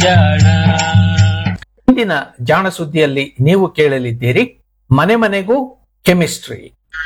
ಜಾಣ ಇಂದಿನ ಜಾಣ ಸುದ್ದಿಯಲ್ಲಿ ನೀವು ಕೇಳಲಿದ್ದೀರಿ ಮನೆ ಮನೆಗೂ ಕೆಮಿಸ್ಟ್ರಿ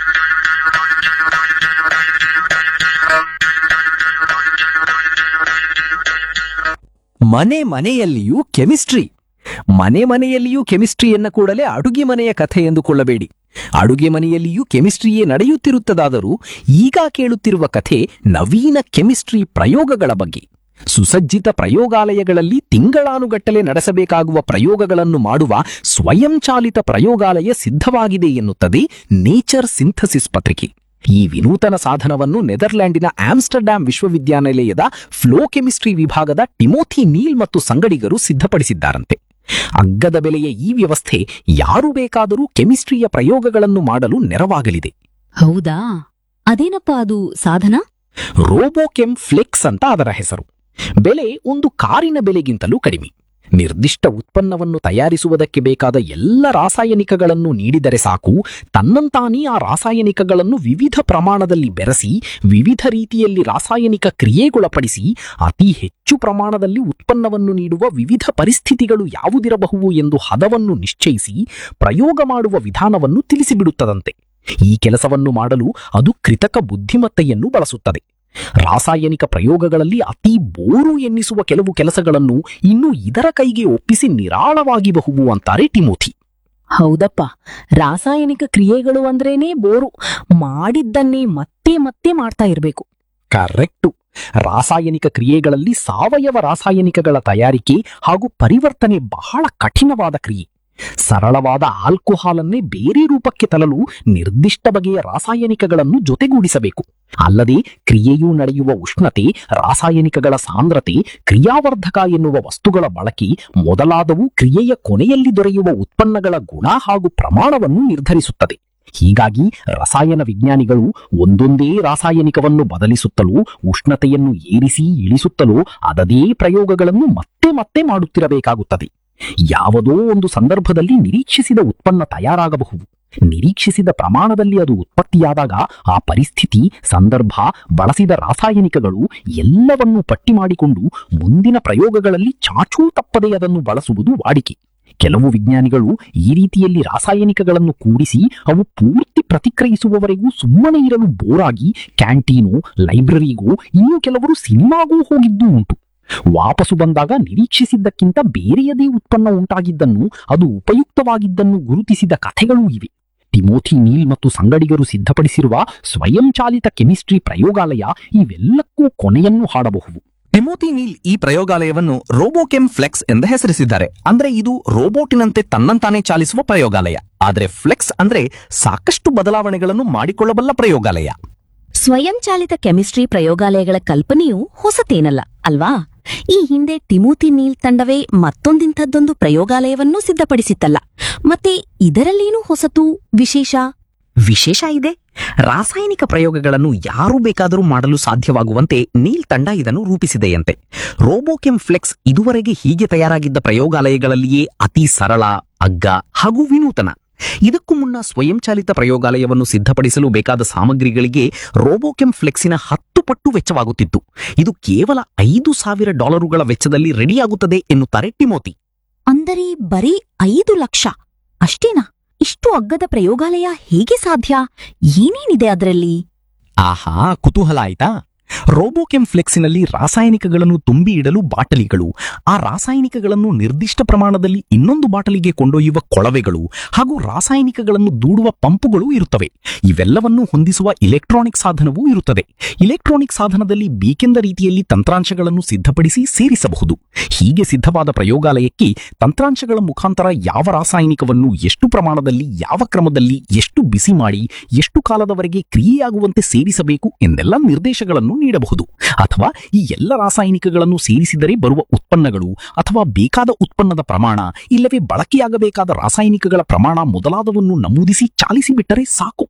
ಮನೆ ಮನೆಯಲ್ಲಿಯೂ ಕೆಮಿಸ್ಟ್ರಿ ಮನೆ ಮನೆಯಲ್ಲಿಯೂ ಕೆಮಿಸ್ಟ್ರಿ ಎನ್ನ ಕೂಡಲೇ ಅಡುಗೆ ಮನೆಯ ಕಥೆ ಎಂದುಕೊಳ್ಳಬೇಡಿ ಅಡುಗೆ ಮನೆಯಲ್ಲಿಯೂ ಕೆಮಿಸ್ಟ್ರಿಯೇ ನಡೆಯುತ್ತಿರುತ್ತದಾದರೂ ಈಗ ಕೇಳುತ್ತಿರುವ ಕಥೆ ನವೀನ ಕೆಮಿಸ್ಟ್ರಿ ಪ್ರಯೋಗಗಳ ಬಗ್ಗೆ ಸುಸಜ್ಜಿತ ಪ್ರಯೋಗಾಲಯಗಳಲ್ಲಿ ತಿಂಗಳಾನುಗಟ್ಟಲೆ ನಡೆಸಬೇಕಾಗುವ ಪ್ರಯೋಗಗಳನ್ನು ಮಾಡುವ ಸ್ವಯಂಚಾಲಿತ ಪ್ರಯೋಗಾಲಯ ಸಿದ್ಧವಾಗಿದೆ ಎನ್ನುತ್ತದೆ ನೇಚರ್ ಸಿಂಥಸಿಸ್ ಪತ್ರಿಕೆ ಈ ವಿನೂತನ ಸಾಧನವನ್ನು ನೆದರ್ಲ್ಯಾಂಡಿನ ಆಮ್ಸ್ಟರ್ಡ್ಯಾಂ ವಿಶ್ವವಿದ್ಯಾನಿಲಯದ ಫ್ಲೋ ಕೆಮಿಸ್ಟ್ರಿ ವಿಭಾಗದ ಟಿಮೋಥಿ ನೀಲ್ ಮತ್ತು ಸಂಗಡಿಗರು ಸಿದ್ಧಪಡಿಸಿದ್ದಾರಂತೆ ಅಗ್ಗದ ಬೆಲೆಯ ಈ ವ್ಯವಸ್ಥೆ ಯಾರು ಬೇಕಾದರೂ ಕೆಮಿಸ್ಟ್ರಿಯ ಪ್ರಯೋಗಗಳನ್ನು ಮಾಡಲು ನೆರವಾಗಲಿದೆ ಹೌದಾ ಅದೇನಪ್ಪ ಅದು ಸಾಧನ ರೋಬೋಕೆಮ್ ಫ್ಲೆಕ್ಸ್ ಅಂತ ಅದರ ಹೆಸರು ಬೆಲೆ ಒಂದು ಕಾರಿನ ಬೆಲೆಗಿಂತಲೂ ಕಡಿಮೆ ನಿರ್ದಿಷ್ಟ ಉತ್ಪನ್ನವನ್ನು ತಯಾರಿಸುವುದಕ್ಕೆ ಬೇಕಾದ ಎಲ್ಲ ರಾಸಾಯನಿಕಗಳನ್ನು ನೀಡಿದರೆ ಸಾಕು ತನ್ನಂತಾನೇ ಆ ರಾಸಾಯನಿಕಗಳನ್ನು ವಿವಿಧ ಪ್ರಮಾಣದಲ್ಲಿ ಬೆರೆಸಿ ವಿವಿಧ ರೀತಿಯಲ್ಲಿ ರಾಸಾಯನಿಕ ಕ್ರಿಯೆಗೊಳಪಡಿಸಿ ಅತಿ ಹೆಚ್ಚು ಪ್ರಮಾಣದಲ್ಲಿ ಉತ್ಪನ್ನವನ್ನು ನೀಡುವ ವಿವಿಧ ಪರಿಸ್ಥಿತಿಗಳು ಯಾವುದಿರಬಹುವು ಎಂದು ಹದವನ್ನು ನಿಶ್ಚಯಿಸಿ ಪ್ರಯೋಗ ಮಾಡುವ ವಿಧಾನವನ್ನು ತಿಳಿಸಿಬಿಡುತ್ತದಂತೆ ಈ ಕೆಲಸವನ್ನು ಮಾಡಲು ಅದು ಕೃತಕ ಬುದ್ಧಿಮತ್ತೆಯನ್ನು ಬಳಸುತ್ತದೆ ರಾಸಾಯನಿಕ ಪ್ರಯೋಗಗಳಲ್ಲಿ ಅತಿ ಬೋರು ಎನ್ನಿಸುವ ಕೆಲವು ಕೆಲಸಗಳನ್ನು ಇನ್ನು ಇದರ ಕೈಗೆ ಒಪ್ಪಿಸಿ ನಿರಾಳವಾಗಿಬಹುವು ಅಂತಾರೆ ಟಿಮೋಥಿ ಹೌದಪ್ಪ ರಾಸಾಯನಿಕ ಕ್ರಿಯೆಗಳು ಅಂದ್ರೇನೇ ಬೋರು ಮಾಡಿದ್ದನ್ನೇ ಮತ್ತೆ ಮತ್ತೆ ಮಾಡ್ತಾ ಇರ್ಬೇಕು ಕರೆಕ್ಟು ರಾಸಾಯನಿಕ ಕ್ರಿಯೆಗಳಲ್ಲಿ ಸಾವಯವ ರಾಸಾಯನಿಕಗಳ ತಯಾರಿಕೆ ಹಾಗೂ ಪರಿವರ್ತನೆ ಬಹಳ ಕಠಿಣವಾದ ಕ್ರಿಯೆ ಸರಳವಾದ ಆಲ್ಕೋಹಾಲನ್ನೇ ಬೇರೆ ರೂಪಕ್ಕೆ ತರಲು ನಿರ್ದಿಷ್ಟ ಬಗೆಯ ರಾಸಾಯನಿಕಗಳನ್ನು ಜೊತೆಗೂಡಿಸಬೇಕು ಅಲ್ಲದೆ ಕ್ರಿಯೆಯು ನಡೆಯುವ ಉಷ್ಣತೆ ರಾಸಾಯನಿಕಗಳ ಸಾಂದ್ರತೆ ಕ್ರಿಯಾವರ್ಧಕ ಎನ್ನುವ ವಸ್ತುಗಳ ಬಳಕೆ ಮೊದಲಾದವು ಕ್ರಿಯೆಯ ಕೊನೆಯಲ್ಲಿ ದೊರೆಯುವ ಉತ್ಪನ್ನಗಳ ಗುಣ ಹಾಗೂ ಪ್ರಮಾಣವನ್ನು ನಿರ್ಧರಿಸುತ್ತದೆ ಹೀಗಾಗಿ ರಸಾಯನ ವಿಜ್ಞಾನಿಗಳು ಒಂದೊಂದೇ ರಾಸಾಯನಿಕವನ್ನು ಬದಲಿಸುತ್ತಲೂ ಉಷ್ಣತೆಯನ್ನು ಏರಿಸಿ ಇಳಿಸುತ್ತಲೂ ಅದದೇ ಪ್ರಯೋಗಗಳನ್ನು ಮತ್ತೆ ಮತ್ತೆ ಮಾಡುತ್ತಿರಬೇಕಾಗುತ್ತದೆ ಯಾವುದೋ ಒಂದು ಸಂದರ್ಭದಲ್ಲಿ ನಿರೀಕ್ಷಿಸಿದ ಉತ್ಪನ್ನ ತಯಾರಾಗಬಹುದು ನಿರೀಕ್ಷಿಸಿದ ಪ್ರಮಾಣದಲ್ಲಿ ಅದು ಉತ್ಪತ್ತಿಯಾದಾಗ ಆ ಪರಿಸ್ಥಿತಿ ಸಂದರ್ಭ ಬಳಸಿದ ರಾಸಾಯನಿಕಗಳು ಎಲ್ಲವನ್ನೂ ಪಟ್ಟಿ ಮಾಡಿಕೊಂಡು ಮುಂದಿನ ಪ್ರಯೋಗಗಳಲ್ಲಿ ಚಾಚೂ ತಪ್ಪದೆ ಅದನ್ನು ಬಳಸುವುದು ವಾಡಿಕೆ ಕೆಲವು ವಿಜ್ಞಾನಿಗಳು ಈ ರೀತಿಯಲ್ಲಿ ರಾಸಾಯನಿಕಗಳನ್ನು ಕೂಡಿಸಿ ಅವು ಪೂರ್ತಿ ಪ್ರತಿಕ್ರಿಯಿಸುವವರೆಗೂ ಸುಮ್ಮನೆ ಇರಲು ಬೋರಾಗಿ ಕ್ಯಾಂಟೀನು ಲೈಬ್ರರಿಗೂ ಇನ್ನು ಕೆಲವರು ಸಿನಿಮಾಗೂ ಹೋಗಿದ್ದೂ ಉಂಟು ವಾಪಸು ಬಂದಾಗ ನಿರೀಕ್ಷಿಸಿದ್ದಕ್ಕಿಂತ ಬೇರೆಯದೇ ಉತ್ಪನ್ನ ಉಂಟಾಗಿದ್ದನ್ನು ಅದು ಉಪಯುಕ್ತವಾಗಿದ್ದನ್ನು ಗುರುತಿಸಿದ ಕಥೆಗಳೂ ಇವೆ ಟಿಮೋಥಿ ನೀಲ್ ಮತ್ತು ಸಂಗಡಿಗರು ಸಿದ್ಧಪಡಿಸಿರುವ ಸ್ವಯಂಚಾಲಿತ ಕೆಮಿಸ್ಟ್ರಿ ಪ್ರಯೋಗಾಲಯ ಇವೆಲ್ಲಕ್ಕೂ ಕೊನೆಯನ್ನು ಹಾಡಬಹುದು ಟಿಮೋತಿ ನೀಲ್ ಈ ಪ್ರಯೋಗಾಲಯವನ್ನು ರೋಬೋಕೆಮ್ ಫ್ಲೆಕ್ಸ್ ಎಂದು ಹೆಸರಿಸಿದ್ದಾರೆ ಅಂದ್ರೆ ಇದು ರೋಬೋಟಿನಂತೆ ತನ್ನಂತಾನೇ ಚಾಲಿಸುವ ಪ್ರಯೋಗಾಲಯ ಆದ್ರೆ ಫ್ಲೆಕ್ಸ್ ಅಂದ್ರೆ ಸಾಕಷ್ಟು ಬದಲಾವಣೆಗಳನ್ನು ಮಾಡಿಕೊಳ್ಳಬಲ್ಲ ಪ್ರಯೋಗಾಲಯ ಸ್ವಯಂಚಾಲಿತ ಕೆಮಿಸ್ಟ್ರಿ ಪ್ರಯೋಗಾಲಯಗಳ ಕಲ್ಪನೆಯು ಹೊಸತೇನಲ್ಲ ಅಲ್ವಾ ಈ ಹಿಂದೆ ಟಿಮೋತಿ ನೀಲ್ ತಂಡವೇ ಮತ್ತೊಂದಿಂಥದ್ದೊಂದು ಪ್ರಯೋಗಾಲಯವನ್ನೂ ಸಿದ್ಧಪಡಿಸಿತ್ತಲ್ಲ ಮತ್ತೆ ಇದರಲ್ಲೇನು ಹೊಸತು ವಿಶೇಷ ವಿಶೇಷ ಇದೆ ರಾಸಾಯನಿಕ ಪ್ರಯೋಗಗಳನ್ನು ಯಾರು ಬೇಕಾದರೂ ಮಾಡಲು ಸಾಧ್ಯವಾಗುವಂತೆ ನೀಲ್ ತಂಡ ಇದನ್ನು ರೂಪಿಸಿದೆಯಂತೆ ರೋಬೋಕೆಮ್ ಫ್ಲೆಕ್ಸ್ ಇದುವರೆಗೆ ಹೀಗೆ ತಯಾರಾಗಿದ್ದ ಪ್ರಯೋಗಾಲಯಗಳಲ್ಲಿಯೇ ಅತಿ ಸರಳ ಅಗ್ಗ ಹಾಗೂ ವಿನೂತನ ಇದಕ್ಕೂ ಮುನ್ನ ಸ್ವಯಂಚಾಲಿತ ಪ್ರಯೋಗಾಲಯವನ್ನು ಸಿದ್ಧಪಡಿಸಲು ಬೇಕಾದ ಸಾಮಗ್ರಿಗಳಿಗೆ ರೋಬೋಕೆಮ್ ಫ್ಲೆಕ್ಸಿನ ಹತ್ತು ಪಟ್ಟು ವೆಚ್ಚವಾಗುತ್ತಿತ್ತು ಇದು ಕೇವಲ ಐದು ಸಾವಿರ ಡಾಲರುಗಳ ವೆಚ್ಚದಲ್ಲಿ ರೆಡಿಯಾಗುತ್ತದೆ ಎನ್ನುತ್ತಾರೆ ಟಿಮೋತಿ ಅಂದರೆ ಬರೀ ಐದು ಲಕ್ಷ ಅಷ್ಟೇನಾ ಇಷ್ಟು ಅಗ್ಗದ ಪ್ರಯೋಗಾಲಯ ಹೇಗೆ ಸಾಧ್ಯ ಏನೇನಿದೆ ಅದರಲ್ಲಿ ಆಹಾ ಕುತೂಹಲ ಆಯ್ತಾ ರೋಬೋಕೆಮ್ ಫ್ಲೆಕ್ಸಿನಲ್ಲಿ ರಾಸಾಯನಿಕಗಳನ್ನು ತುಂಬಿ ಇಡಲು ಬಾಟಲಿಗಳು ಆ ರಾಸಾಯನಿಕಗಳನ್ನು ನಿರ್ದಿಷ್ಟ ಪ್ರಮಾಣದಲ್ಲಿ ಇನ್ನೊಂದು ಬಾಟಲಿಗೆ ಕೊಂಡೊಯ್ಯುವ ಕೊಳವೆಗಳು ಹಾಗೂ ರಾಸಾಯನಿಕಗಳನ್ನು ದೂಡುವ ಪಂಪುಗಳು ಇರುತ್ತವೆ ಇವೆಲ್ಲವನ್ನು ಹೊಂದಿಸುವ ಇಲೆಕ್ಟ್ರಾನಿಕ್ ಸಾಧನವೂ ಇರುತ್ತದೆ ಇಲೆಕ್ಟ್ರಾನಿಕ್ ಸಾಧನದಲ್ಲಿ ಬೇಕೆಂದ ರೀತಿಯಲ್ಲಿ ತಂತ್ರಾಂಶಗಳನ್ನು ಸಿದ್ಧಪಡಿಸಿ ಸೇರಿಸಬಹುದು ಹೀಗೆ ಸಿದ್ಧವಾದ ಪ್ರಯೋಗಾಲಯಕ್ಕೆ ತಂತ್ರಾಂಶಗಳ ಮುಖಾಂತರ ಯಾವ ರಾಸಾಯನಿಕವನ್ನು ಎಷ್ಟು ಪ್ರಮಾಣದಲ್ಲಿ ಯಾವ ಕ್ರಮದಲ್ಲಿ ಎಷ್ಟು ಬಿಸಿ ಮಾಡಿ ಎಷ್ಟು ಕಾಲದವರೆಗೆ ಕ್ರಿಯೆಯಾಗುವಂತೆ ಸೇರಿಸಬೇಕು ಎಂದೆಲ್ಲ ನಿರ್ದೇಶಗಳನ್ನು ನೀಡಬಹುದು ಅಥವಾ ಈ ಎಲ್ಲ ರಾಸಾಯನಿಕಗಳನ್ನು ಸೇರಿಸಿದರೆ ಬರುವ ಉತ್ಪನ್ನಗಳು ಅಥವಾ ಬೇಕಾದ ಉತ್ಪನ್ನದ ಪ್ರಮಾಣ ಇಲ್ಲವೇ ಬಳಕೆಯಾಗಬೇಕಾದ ರಾಸಾಯನಿಕಗಳ ಪ್ರಮಾಣ ಮೊದಲಾದವನ್ನು ನಮೂದಿಸಿ ಚಾಲಿಸಿಬಿಟ್ಟರೆ ಸಾಕು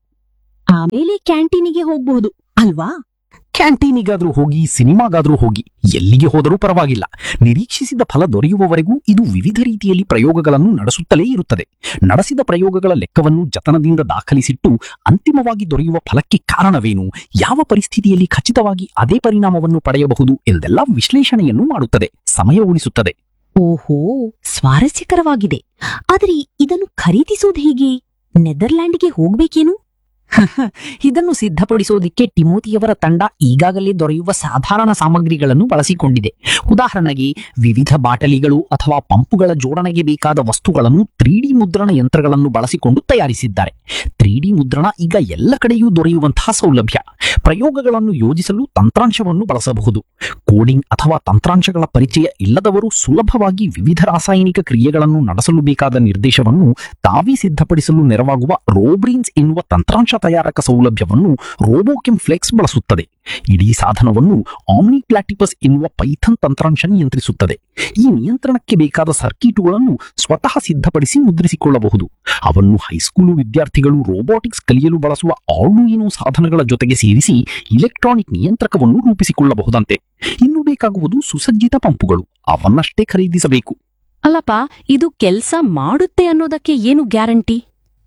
ಆಮೇಲೆ ಕ್ಯಾಂಟೀನಿಗೆ ಹೋಗ್ಬಹುದು ಅಲ್ವಾ ಕ್ಯಾಂಟೀನಿಗಾದ್ರೂ ಹೋಗಿ ಸಿನಿಮಾಗಾದ್ರೂ ಹೋಗಿ ಎಲ್ಲಿಗೆ ಹೋದರೂ ಪರವಾಗಿಲ್ಲ ನಿರೀಕ್ಷಿಸಿದ ಫಲ ದೊರೆಯುವವರೆಗೂ ಇದು ವಿವಿಧ ರೀತಿಯಲ್ಲಿ ಪ್ರಯೋಗಗಳನ್ನು ನಡೆಸುತ್ತಲೇ ಇರುತ್ತದೆ ನಡೆಸಿದ ಪ್ರಯೋಗಗಳ ಲೆಕ್ಕವನ್ನು ಜತನದಿಂದ ದಾಖಲಿಸಿಟ್ಟು ಅಂತಿಮವಾಗಿ ದೊರೆಯುವ ಫಲಕ್ಕೆ ಕಾರಣವೇನು ಯಾವ ಪರಿಸ್ಥಿತಿಯಲ್ಲಿ ಖಚಿತವಾಗಿ ಅದೇ ಪರಿಣಾಮವನ್ನು ಪಡೆಯಬಹುದು ಎಂದೆಲ್ಲ ವಿಶ್ಲೇಷಣೆಯನ್ನು ಮಾಡುತ್ತದೆ ಸಮಯ ಉಳಿಸುತ್ತದೆ ಓಹೋ ಸ್ವಾರಸ್ಯಕರವಾಗಿದೆ ಆದರೆ ಇದನ್ನು ಖರೀದಿಸೋದು ಹೇಗೆ ನೆದರ್ಲ್ಯಾಂಡ್ಗೆ ಹೋಗ್ಬೇಕೇನು ಇದನ್ನು ಸಿದ್ಧಪಡಿಸೋದಿಕ್ಕೆ ಟಿಮೋತಿಯವರ ತಂಡ ಈಗಾಗಲೇ ದೊರೆಯುವ ಸಾಧಾರಣ ಸಾಮಗ್ರಿಗಳನ್ನು ಬಳಸಿಕೊಂಡಿದೆ ಉದಾಹರಣೆಗೆ ವಿವಿಧ ಬಾಟಲಿಗಳು ಅಥವಾ ಪಂಪುಗಳ ಜೋಡಣೆಗೆ ಬೇಕಾದ ವಸ್ತುಗಳನ್ನು ತ್ರೀ ಡಿ ಮುದ್ರಣ ಯಂತ್ರಗಳನ್ನು ಬಳಸಿಕೊಂಡು ತಯಾರಿಸಿದ್ದಾರೆ ತ್ರೀ ಡಿ ಮುದ್ರಣ ಈಗ ಎಲ್ಲ ಕಡೆಯೂ ದೊರೆಯುವಂತಹ ಸೌಲಭ್ಯ ಪ್ರಯೋಗಗಳನ್ನು ಯೋಜಿಸಲು ತಂತ್ರಾಂಶವನ್ನು ಬಳಸಬಹುದು ಕೋಡಿಂಗ್ ಅಥವಾ ತಂತ್ರಾಂಶಗಳ ಪರಿಚಯ ಇಲ್ಲದವರು ಸುಲಭವಾಗಿ ವಿವಿಧ ರಾಸಾಯನಿಕ ಕ್ರಿಯೆಗಳನ್ನು ನಡೆಸಲು ಬೇಕಾದ ನಿರ್ದೇಶವನ್ನು ತಾವೇ ಸಿದ್ಧಪಡಿಸಲು ನೆರವಾಗುವ ರೋಬ್ರಿನ್ಸ್ ಎನ್ನುವ ತಂತ್ರಾಂಶ ತಯಾರಕ ಸೌಲಭ್ಯವನ್ನು ರೋಬೋಕೆಮ್ ಫ್ಲೆಕ್ಸ್ ಬಳಸುತ್ತದೆ ಇಡೀ ಸಾಧನವನ್ನು ಆಮ್ನಿ ಪ್ಲಾಟಿಪಸ್ ಎನ್ನುವ ಪೈಥನ್ ತಂತ್ರಾಂಶ ನಿಯಂತ್ರಿಸುತ್ತದೆ ಈ ನಿಯಂತ್ರಣಕ್ಕೆ ಬೇಕಾದ ಸರ್ಕಿಟುಗಳನ್ನು ಸ್ವತಃ ಸಿದ್ಧಪಡಿಸಿ ಮುದ್ರಿಸಿಕೊಳ್ಳಬಹುದು ಅವನ್ನು ಹೈಸ್ಕೂಲು ವಿದ್ಯಾರ್ಥಿಗಳು ರೋಬೋಟಿಕ್ಸ್ ಕಲಿಯಲು ಬಳಸುವ ಆರ್ಡುಯಿನೋ ಸಾಧನಗಳ ಜೊತೆಗೆ ಸೇರಿಸಿ ಇಲೆಕ್ಟ್ರಾನಿಕ್ ನಿಯಂತ್ರಕವನ್ನು ರೂಪಿಸಿಕೊಳ್ಳಬಹುದಂತೆ ಇನ್ನು ಬೇಕಾಗುವುದು ಸುಸಜ್ಜಿತ ಪಂಪುಗಳು ಅವನ್ನಷ್ಟೇ ಖರೀದಿಸಬೇಕು ಅಲ್ಲಪ್ಪ ಇದು ಕೆಲ್ಸ ಮಾಡುತ್ತೆ ಅನ್ನೋದಕ್ಕೆ ಏನು ಗ್ಯಾರಂಟಿ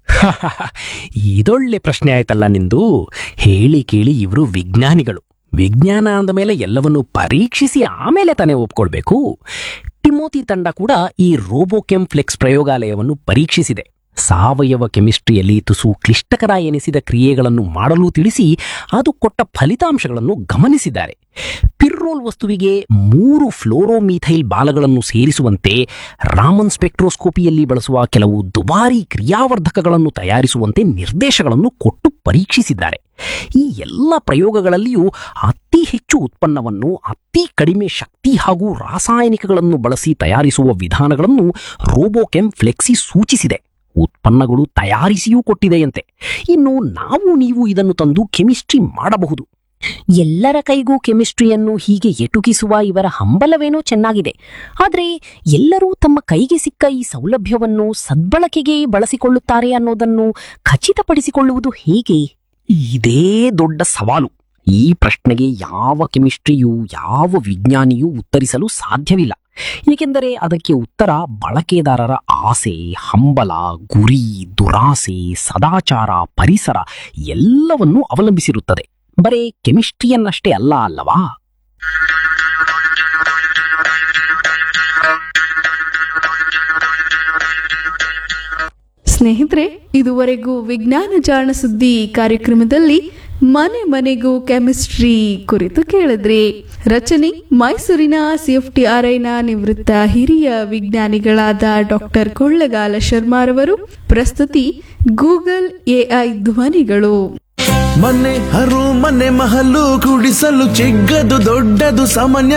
ಇದೊಳ್ಳೆ ಪ್ರಶ್ನೆ ಆಯ್ತಲ್ಲ ನಿಂದು ಹೇಳಿ ಕೇಳಿ ಇವರು ವಿಜ್ಞಾನಿಗಳು ವಿಜ್ಞಾನ ಅಂದ ಮೇಲೆ ಎಲ್ಲವನ್ನು ಪರೀಕ್ಷಿಸಿ ಆಮೇಲೆ ತಾನೇ ಒಪ್ಕೊಳ್ಬೇಕು ಟಿಮೋತಿ ತಂಡ ಕೂಡ ಈ ರೋಬೋಕೆಮ್ ಫ್ಲೆಕ್ಸ್ ಪ್ರಯೋಗಾಲಯವನ್ನು ಪರೀಕ್ಷಿಸಿದೆ ಸಾವಯವ ಕೆಮಿಸ್ಟ್ರಿಯಲ್ಲಿ ತುಸು ಕ್ಲಿಷ್ಟಕರ ಎನಿಸಿದ ಕ್ರಿಯೆಗಳನ್ನು ಮಾಡಲು ತಿಳಿಸಿ ಅದು ಕೊಟ್ಟ ಫಲಿತಾಂಶಗಳನ್ನು ಗಮನಿಸಿದ್ದಾರೆ ಪಿರ್ರೋಲ್ ವಸ್ತುವಿಗೆ ಮೂರು ಫ್ಲೋರೋಮೀಥೈಲ್ ಬಾಲಗಳನ್ನು ಸೇರಿಸುವಂತೆ ರಾಮನ್ ಸ್ಪೆಕ್ಟ್ರೋಸ್ಕೋಪಿಯಲ್ಲಿ ಬಳಸುವ ಕೆಲವು ದುಬಾರಿ ಕ್ರಿಯಾವರ್ಧಕಗಳನ್ನು ತಯಾರಿಸುವಂತೆ ನಿರ್ದೇಶಗಳನ್ನು ಕೊಟ್ಟು ಪರೀಕ್ಷಿಸಿದ್ದಾರೆ ಈ ಎಲ್ಲ ಪ್ರಯೋಗಗಳಲ್ಲಿಯೂ ಅತಿ ಹೆಚ್ಚು ಉತ್ಪನ್ನವನ್ನು ಅತಿ ಕಡಿಮೆ ಶಕ್ತಿ ಹಾಗೂ ರಾಸಾಯನಿಕಗಳನ್ನು ಬಳಸಿ ತಯಾರಿಸುವ ವಿಧಾನಗಳನ್ನು ರೋಬೋಕೆಮ್ ಫ್ಲೆಕ್ಸಿ ಸೂಚಿಸಿದೆ ಉತ್ಪನ್ನಗಳು ತಯಾರಿಸಿಯೂ ಕೊಟ್ಟಿದೆಯಂತೆ ಇನ್ನು ನಾವು ನೀವು ಇದನ್ನು ತಂದು ಕೆಮಿಸ್ಟ್ರಿ ಮಾಡಬಹುದು ಎಲ್ಲರ ಕೈಗೂ ಕೆಮಿಸ್ಟ್ರಿಯನ್ನು ಹೀಗೆ ಎಟುಕಿಸುವ ಇವರ ಹಂಬಲವೇನೋ ಚೆನ್ನಾಗಿದೆ ಆದರೆ ಎಲ್ಲರೂ ತಮ್ಮ ಕೈಗೆ ಸಿಕ್ಕ ಈ ಸೌಲಭ್ಯವನ್ನು ಸದ್ಬಳಕೆಗೆ ಬಳಸಿಕೊಳ್ಳುತ್ತಾರೆ ಅನ್ನೋದನ್ನು ಖಚಿತಪಡಿಸಿಕೊಳ್ಳುವುದು ಹೇಗೆ ಇದೇ ದೊಡ್ಡ ಸವಾಲು ಈ ಪ್ರಶ್ನೆಗೆ ಯಾವ ಕೆಮಿಸ್ಟ್ರಿಯೂ ಯಾವ ವಿಜ್ಞಾನಿಯೂ ಉತ್ತರಿಸಲು ಸಾಧ್ಯವಿಲ್ಲ ಏಕೆಂದರೆ ಅದಕ್ಕೆ ಉತ್ತರ ಬಳಕೆದಾರರ ಆಸೆ ಹಂಬಲ ಗುರಿ ದುರಾಸೆ ಸದಾಚಾರ ಪರಿಸರ ಎಲ್ಲವನ್ನೂ ಅವಲಂಬಿಸಿರುತ್ತದೆ ಬರೇ ಕೆಮಿಸ್ಟ್ರಿಯನ್ನಷ್ಟೇ ಅಲ್ಲ ಅಲ್ಲವಾ ಸ್ನೇಹಿತರೆ ಇದುವರೆಗೂ ವಿಜ್ಞಾನ ಜಾಣ ಸುದ್ದಿ ಕಾರ್ಯಕ್ರಮದಲ್ಲಿ ಮನೆ ಮನೆಗೂ ಕೆಮಿಸ್ಟ್ರಿ ಕುರಿತು ಕೇಳಿದ್ರಿ ರಚನೆ ಮೈಸೂರಿನ ಸಿಎಫ್ಟಿಆರ್ಐನ ನಿವೃತ್ತ ಹಿರಿಯ ವಿಜ್ಞಾನಿಗಳಾದ ಡಾಕ್ಟರ್ ಕೊಳ್ಳಗಾಲ ಶರ್ಮಾರವರು ಪ್ರಸ್ತುತಿ ಗೂಗಲ್ ಎಐ ಧ್ವನಿಗಳು ಮನೆ ಹರು ಮನೆ ಮಹಲು ಕುಡಿಸಲು ಚಿಕ್ಕದು ದೊಡ್ಡದು ಸಾಮಾನ್ಯ